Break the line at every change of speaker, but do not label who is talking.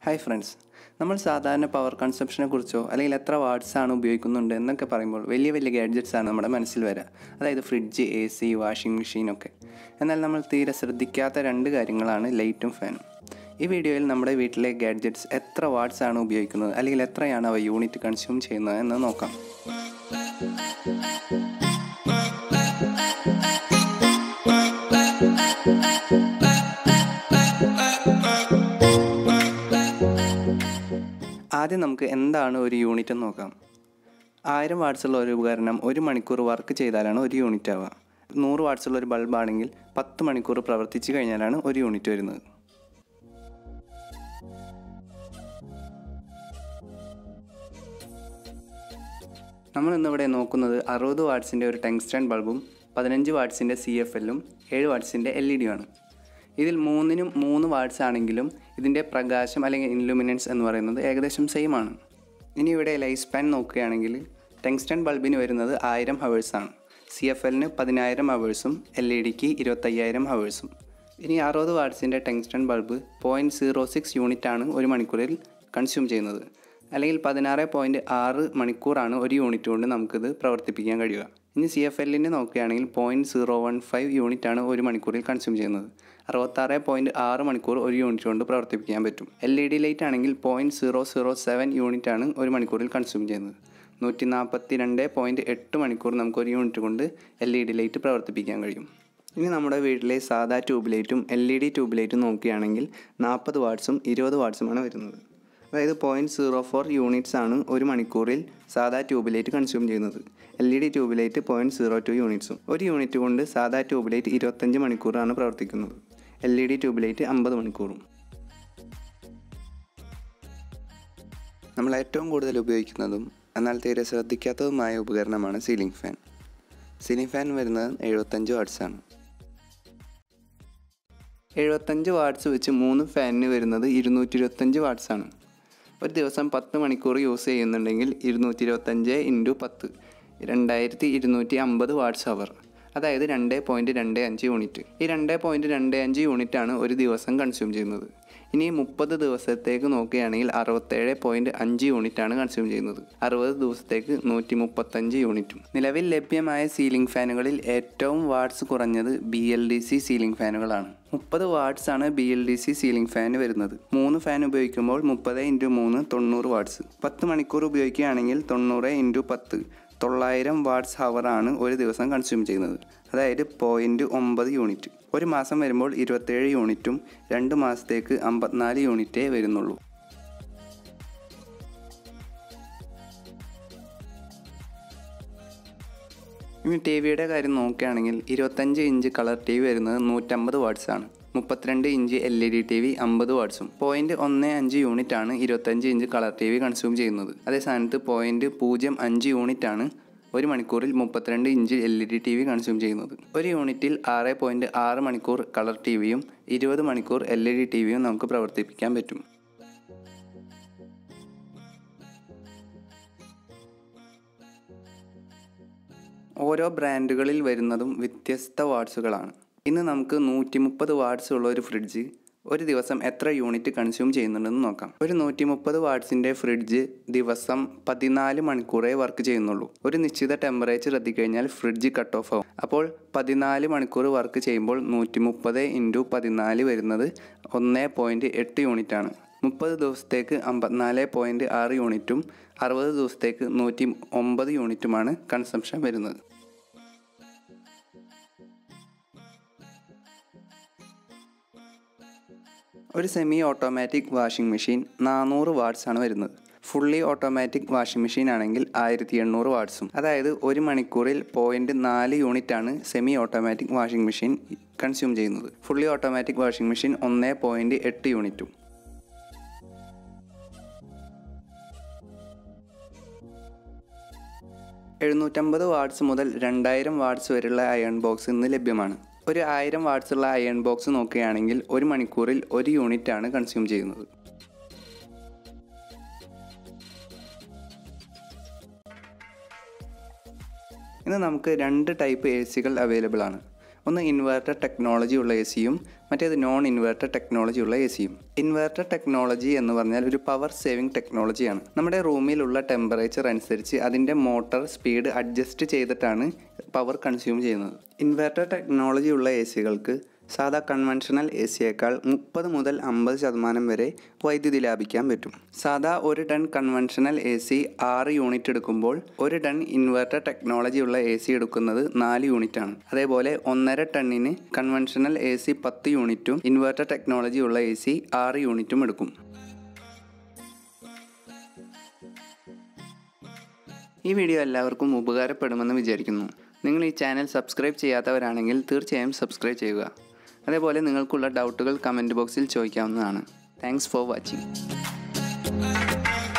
hi friends നമ്മൾ സാധാരണ power കൺസപ്ഷനെ കുറിച്ചോ അല്ലെങ്കിൽ എത്ര വാട്ട്സ് ആണ് ഉപയോഗിക്കുന്നുണ്ട് എന്നൊക്കെ പറയുമ്പോൾ വലിയ വലിയ ഗാഡ്ജറ്റ്സ് ആണ് നമ്മുടെ മനസ്സിൽ വരിക അതായത് ഫ്രിഡ്ജ് എ സി വാഷിംഗ് മെഷീനൊക്കെ എന്നാൽ നമ്മൾ തീരെ ശ്രദ്ധിക്കാത്ത രണ്ട് കാര്യങ്ങളാണ് ലൈറ്റും ഫാനും ഈ വീഡിയോയിൽ നമ്മുടെ വീട്ടിലെ ഗാഡ്ജറ്റ്സ് എത്ര വാട്ട്സ് ആണ് ഉപയോഗിക്കുന്നത് അല്ലെങ്കിൽ എത്രയാണ് അവ യൂണിറ്റ് കൺസ്യൂം ചെയ്യുന്നത് എന്ന് നോക്കാം ആദ്യം നമുക്ക് എന്താണ് ഒരു യൂണിറ്റ് എന്ന് നോക്കാം ആയിരം വാട്ട്സുള്ള ഒരു ഉപകരണം ഒരു മണിക്കൂർ വർക്ക് ചെയ്താലാണ് ഒരു യൂണിറ്റ് ആവുക നൂറ് വാട്ട്സുള്ള ഒരു ബൾബാണെങ്കിൽ പത്ത് മണിക്കൂർ പ്രവർത്തിച്ചു കഴിഞ്ഞാലാണ് ഒരു യൂണിറ്റ് വരുന്നത് നമ്മൾ ഇന്നിവിടെ നോക്കുന്നത് അറുപത് വാട്ട്സിൻ്റെ ഒരു ടങ്സ്റ്റൺ ബൾബും പതിനഞ്ച് വാട്ട്സിൻ്റെ സി എഫ് എല്ലും ഏഴ് വാട്ട്സിൻ്റെ എൽ ഇ ഡിയുമാണ് ഇതിൽ മൂന്നിനും മൂന്ന് വാട്ട്സ് ആണെങ്കിലും ഇതിൻ്റെ പ്രകാശം അല്ലെങ്കിൽ ഇൻലുമിനൻസ് എന്ന് പറയുന്നത് ഏകദേശം സെയിം ആണ് ഇനി ഇവിടെ ലൈഫ് സ്പാൻ നോക്കുകയാണെങ്കിൽ ടെങ്സ്റ്റൺ ബൾബിന് വരുന്നത് ആയിരം ഹവേഴ്സാണ് സി എഫ് എല്ലിന് പതിനായിരം ഹവേഴ്സും എൽ ഇ ഡിക്ക് ഇരുപത്തയ്യായിരം ഹവേഴ്സും ഇനി അറുപത് വാട്ട്സിൻ്റെ tungsten bulb point zero six unit ആണ് ഒരു മണിക്കൂറിൽ കൺസ്യൂം ചെയ്യുന്നത് അല്ലെങ്കിൽ പതിനാറ് പോയിൻറ്റ് ആറ് മണിക്കൂറാണ് ഒരു യൂണിറ്റ് കൊണ്ട് നമുക്കിത് പ്രവർത്തിപ്പിക്കാൻ കഴിയുക ഇനി സി എഫ് എല്ലിനെ നോക്കുകയാണെങ്കിൽ point zero one five unit ആണ് ഒരു മണിക്കൂറിൽ കൺസ്യൂം ചെയ്യുന്നത് അറുപത്താറ് പോയിൻറ്റ് ആറ് മണിക്കൂർ ഒരു യൂണിറ്റ് കൊണ്ട് പ്രവർത്തിപ്പിക്കാൻ പറ്റും എൽ ഇ ഡി ലൈറ്റ് ആണെങ്കിൽ point zero zero seven unit ആണ് ഒരു മണിക്കൂറിൽ കൺസ്യൂം ചെയ്യുന്നത് നൂറ്റി നാൽപ്പത്തി രണ്ട് പോയിൻറ്റ് എട്ട് മണിക്കൂർ നമുക്ക് ഒരു യൂണിറ്റ് കൊണ്ട് എൽ ഇ ഡി ലൈറ്റ് പ്രവർത്തിപ്പിക്കാൻ കഴിയും ഇനി നമ്മുടെ വീട്ടിലെ സാധാ ട്യൂബ് ലൈറ്റും എൽ ഇ ഡി ട്യൂബ് ലൈറ്റും നോക്കുകയാണെങ്കിൽ നാൽപ്പത് വാട്ട്സും ഇരുപത് വാട്ട്സുമാണ് വരുന്നത് അതായത് പോയിൻറ്റ് സീറോ ഫോർ യൂണിറ്റ്സ് ആണ് ഒരു മണിക്കൂറിൽ സാധാ ട്യൂബ് ലൈറ്റ് കൺസ്യൂം ചെയ്യുന്നത് L E D tube light point zero two യൂണിറ്റ്സും ഒരു യൂണിറ്റ് കൊണ്ട് സാധാ ട്യൂബ് ലൈറ്റ് ഇരുപത്തഞ്ച് മണിക്കൂറാണ് പ്രവർത്തിക്കുന്നത് L E D tube light അമ്പത് മണിക്കൂറും നമ്മൾ ഏറ്റവും കൂടുതൽ ഉപയോഗിക്കുന്നതും എന്നാൽ തീരെ ശ്രദ്ധിക്കാത്തതുമായ ഉപകരണമാണ് സീലിംഗ് ഫാൻ സീലിംഗ് ഫാൻ വരുന്നത് എഴുപത്തഞ്ച് വാട്ട്സാണ് എഴുപത്തഞ്ച് വാട്ട്സ് വെച്ച് മൂന്ന് ഫാനിന് വരുന്നത് ഇരുന്നൂറ്റി ഇരുപത്തഞ്ച് വാട്ട്സാണ് ഒരു ദിവസം പത്ത് മണിക്കൂർ യൂസ് ചെയ്യുന്നുണ്ടെങ്കിൽ ഇരുന്നൂറ്റി ഇരുപത്തഞ്ച് ഇൻറ്റു പത്ത് രണ്ടായിരത്തി ഇരുന്നൂറ്റി അമ്പത് വാട്ട്സ് അവർ അതായത് രണ്ട് പോയിൻറ്റ് രണ്ട് അഞ്ച് യൂണിറ്റ് ഈ രണ്ട് പോയിൻറ്റ് രണ്ട് അഞ്ച് യൂണിറ്റ് ആണ് ഒരു ദിവസം കൺസ്യൂം ചെയ്യുന്നത് ഇനി മുപ്പത് ദിവസത്തേക്ക് നോക്കുകയാണെങ്കിൽ അറുപത്തേഴ് പോയിൻറ്റ് അഞ്ച് യൂണിറ്റ് ആണ് കൺസ്യൂം ചെയ്യുന്നത് അറുപത് ദിവസത്തേക്ക് നൂറ്റി മുപ്പത്തഞ്ച് യൂണിറ്റും നിലവിൽ ലഭ്യമായ സീലിംഗ് ഫാനുകളിൽ ഏറ്റവും വാട്ട്സ് കുറഞ്ഞത് B L D C ceiling ഫാനുകളാണ് മുപ്പത് വാട്ട്സ് ആണ് B L D C ceiling fan വരുന്നത് മൂന്ന് ഫാൻ ഉപയോഗിക്കുമ്പോൾ മുപ്പത് ഇൻറ്റു മൂന്ന് തൊണ്ണൂറ് വാട്ട്സ് പത്ത് മണിക്കൂർ ഉപയോഗിക്കുകയാണെങ്കിൽ തൊണ്ണൂറ് ഇൻറ്റു പത്ത് തൊള്ളായിരം വാട്ട്സ് ഹവറാണ് ഒരു ദിവസം കൺസ്യൂം ചെയ്യുന്നത് അതായത് പോയിൻറ്റ് ഒമ്പത് യൂണിറ്റ് ഒരു മാസം വരുമ്പോൾ ഇരുപത്തേഴ് യൂണിറ്റും രണ്ട് മാസത്തേക്ക് അമ്പത്തിനാല് യൂണിറ്റേ വരുന്നുള്ളൂ ഇനി ടി വിയുടെ കാര്യം നോക്കുകയാണെങ്കിൽ ഇരുപത്തഞ്ച് ഇഞ്ച് കളർ ടി വി വരുന്നത് നൂറ്റമ്പത് വാട്ട്സ് ആണ് മുപ്പത്തിരണ്ട് inch L E D T V അമ്പത് വാട്ട്സും പോയിൻറ്റ് ഒന്ന് അഞ്ച് യൂണിറ്റ് ആണ് ഇരുപത്തഞ്ച് inch colour T V consume ചെയ്യുന്നത് അതേ സ്ഥാനത്ത് പോയിൻറ്റ് പൂജ്യം അഞ്ച് യൂണിറ്റ് ആണ് ഒരു മണിക്കൂറിൽ മുപ്പത്തിരണ്ട് inch L E D T V consume ചെയ്യുന്നത് ഒരു യൂണിറ്റിൽ ആറ് പോയിൻറ്റ് ആറ് മണിക്കൂർ കളർ ടി വിയും ഇരുപത് മണിക്കൂർ എൽ ഇ ഡി ടി വിയും നമുക്ക് പ്രവർത്തിപ്പിക്കാൻ പറ്റും ഓരോ ബ്രാൻഡുകളിൽ വരുന്നതും വ്യത്യസ്ത വാട്ട്സുകളാണ് ഇന്ന് നമുക്ക് നൂറ്റി മുപ്പത് വാട്ട്സ് ഉള്ള ഒരു ഫ്രിഡ്ജ് ഒരു ദിവസം എത്ര യൂണിറ്റ് കൺസ്യൂം ചെയ്യുന്നുണ്ടെന്ന് നോക്കാം ഒരു നൂറ്റി മുപ്പത് വാട്ട്സിൻ്റെ ഫ്രിഡ്ജ് ദിവസം പതിനാല് മണിക്കൂറേ വർക്ക് ചെയ്യുന്നുള്ളൂ ഒരു നിശ്ചിത ടെമ്പറേച്ചർ എത്തിക്കഴിഞ്ഞാൽ ഫ്രിഡ്ജ് കട്ട് ഓഫ് ആവും അപ്പോൾ പതിനാല് മണിക്കൂർ വർക്ക് ചെയ്യുമ്പോൾ നൂറ്റി മുപ്പത് ഇൻറ്റു പതിനാല് വരുന്നത് ഒന്ന് പോയിൻറ്റ് എട്ട് യൂണിറ്റ് ആണ് മുപ്പത് ദിവസത്തേക്ക് അമ്പത്തിനാല് പോയിൻറ്റ് ആറ് യൂണിറ്റും അറുപത് ദിവസത്തേക്ക് നൂറ്റി ഒമ്പത് യൂണിറ്റുമാണ് കൺസംഷൻ വരുന്നത് ഒരു സെമി ഓട്ടോമാറ്റിക് വാഷിംഗ് മെഷീൻ നാനൂറ് വാട്ട്സ് ആണ് വരുന്നത് ഫുള്ളി ഓട്ടോമാറ്റിക് വാഷിംഗ് മെഷീൻ ആണെങ്കിൽ ആയിരത്തി എണ്ണൂറ് വാട്ട്സും അതായത് ഒരു മണിക്കൂറിൽ പോയിൻറ്റ് നാല് യൂണിറ്റ് ആണ് semi automatic washing machine consume ചെയ്യുന്നത് ഫുള്ളി ഓട്ടോമാറ്റിക് വാഷിംഗ് മെഷീൻ ഒന്ന് പോയിൻറ്റ് എട്ട് യൂണിറ്റും എഴുന്നൂറ്റമ്പത് വാട്ട്സ് മുതൽ രണ്ടായിരം വാട്ട്സ് വരെയുള്ള അയൺ ബോക്സ് ഇന്ന് ലഭ്യമാണ് ഒരു ആയിരം വാട്ട്സ് ഉള്ള അയൺ ബോക്സ് നോക്കുകയാണെങ്കിൽ ഒരു മണിക്കൂറിൽ ഒരു യൂണിറ്റ് ആണ് കൺസ്യൂം ചെയ്യുന്നത് ഇന്ന് നമുക്ക് രണ്ട് ടൈപ്പ് എ സികൾ അവൈലബിൾ ആണ് ഒന്ന് ഇൻവെർട്ടർ ടെക്നോളജി ഉള്ള എ സിയും മറ്റേത് നോൺ ഇൻവെർട്ടർ ടെക്നോളജി ഉള്ള എ സിയും ഇൻവെർട്ടർ ടെക്നോളജി എന്ന് പറഞ്ഞാൽ ഒരു പവർ സേവിംഗ് ടെക്നോളജിയാണ് നമ്മുടെ റൂമിലുള്ള ടെമ്പറേച്ചർ അനുസരിച്ച് അതിൻ്റെ മോട്ടർ സ്പീഡ് അഡ്ജസ്റ്റ് ചെയ്തിട്ടാണ് പവർ കൺസ്യൂം ചെയ്യുന്നത് ഇൻവെർട്ടർ ടെക്നോളജി ഉള്ള എ സികൾക്ക് സാധാ കൺവെൻഷണൽ എ സിയേക്കാൾ മുപ്പത് മുതൽ അമ്പത് ശതമാനം വരെ വൈദ്യുതി ലാഭിക്കാൻ പറ്റും സാധാ ഒരു ടൺ കൺവെൻഷണൽ എ സി ആറ് യൂണിറ്റ് എടുക്കുമ്പോൾ ഒരു ടൺ ഇൻവെർട്ടർ ടെക്നോളജി ഉള്ള എ സി എടുക്കുന്നത് നാല് യൂണിറ്റ് ആണ് അതേപോലെ ഒന്നര ടണ്ണിന് കൺവെൻഷണൽ എ സി പത്ത് യൂണിറ്റും ഇൻവെർട്ടർ ടെക്നോളജി ഉള്ള എ സി ആറ് യൂണിറ്റും എടുക്കും ഈ വീഡിയോ എല്ലാവർക്കും ഉപകാരപ്പെടുമെന്ന് വിചാരിക്കുന്നു നിങ്ങൾ ഈ ചാനൽ സബ്സ്ക്രൈബ് ചെയ്യാത്തവരാണെങ്കിൽ തീർച്ചയായും സബ്സ്ക്രൈബ് ചെയ്യുക അതേപോലെ നിങ്ങൾക്കുള്ള ഡൗട്ടുകൾ കമൻറ്റ് ബോക്സിൽ ചോദിക്കാവുന്നതാണ് താങ്ക്സ് ഫോർ വാച്ചിങ്